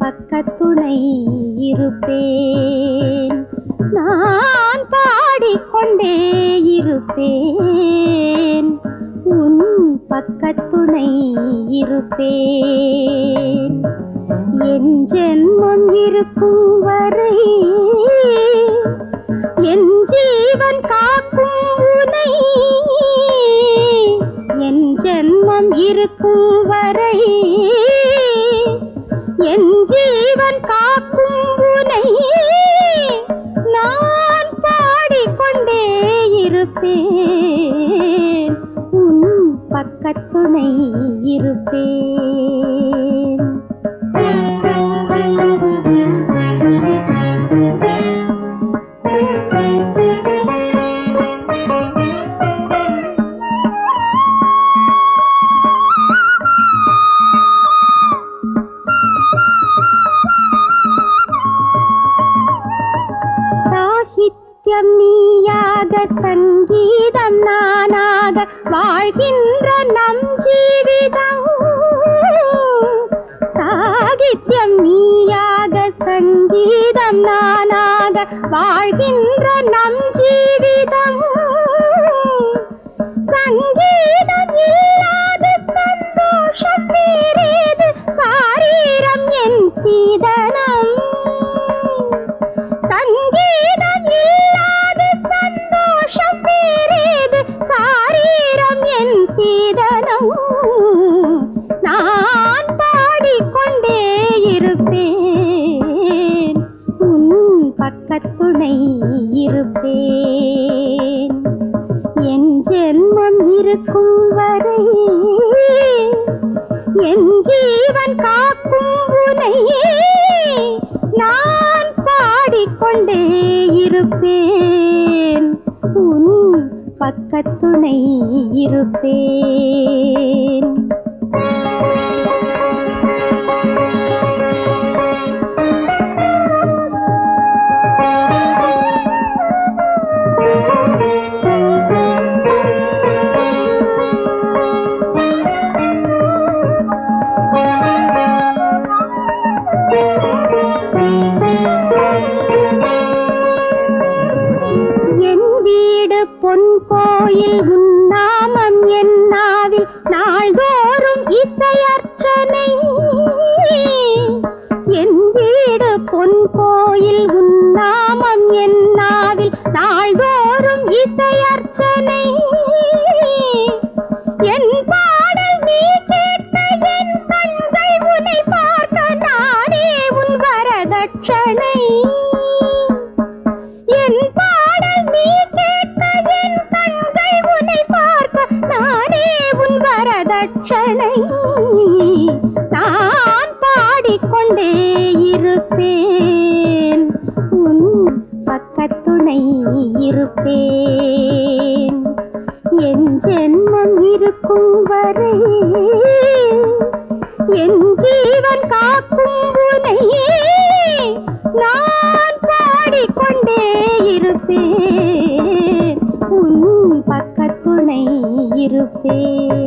பக்கத்துணை இருப்பேன் நான் பாடிக்கொண்டே இருப்பேன் உன் பக்கத்துணை இருப்பேன் என் ஜென்மம் இருக்கும் வரை என் ஜீவன் காக்கும் உனை என் ஜென்மம் இருக்கும் வரை என் ஜீவன் காக்கும் உனை நான் பாடிக்கொண்டே இருப்பேன் உன் பக்கத்துணை இருப்பேன் சாகித்யம் நீயாக சங்கீதம் நானாக வாழ்கின்ற நம் ஜீவிதம் சாகித்யம் நீயாக சங்கீதம் நானாக வாழ்கின்ற நம் ஜீவிதம் சங்கீதம் இல்லாத சந்தோஷம் வேறேது சாரீரம் என் சீதனம் சங்கீதம் இல்லாத சந்தோஷம் வேறேது சாரீரம் என் சீதனம் நான் பாடிக்கொண்டே இருப்பேன் உன் பக்கத்துணை இருப்பேன் என் ஜென்மம் இருக்கும் வரை என் ஜீவன் காக்கும் உனை நான் பாடிக்கொண்டே இருப்பேன் உன் பக்கத்துணை இருப்பேன் என் வீடு பொன் கோயில் உன்னாமம் என் நாவில் நாள்தோறும் இசையர்ச்சனை என் வீடு பொன் கோயில் உன்னாமம் என் நாவில் நாள்தோறும் இசையர்ச்சனை என் பாடல் நீ கேட்க என் கண்கள் உன்னை பார்க்க நானே உன் வரதட்சணை என் பாடல் நீ கேட்க என் கண்கள் உன்னை பார்க்க நானே உன் வரதட்சணை நான் பாடிக்கொண்டே இருப்பேன் உன் பக்கத்துணை இருப்பேன் என் ஜென்மம் இருக்கும் வரை என் ஜீவன் காக்கும் உனை நான் பாடிக்கொண்டே இருப்பேன் உன் பக்கத்துணை இருப்பேன்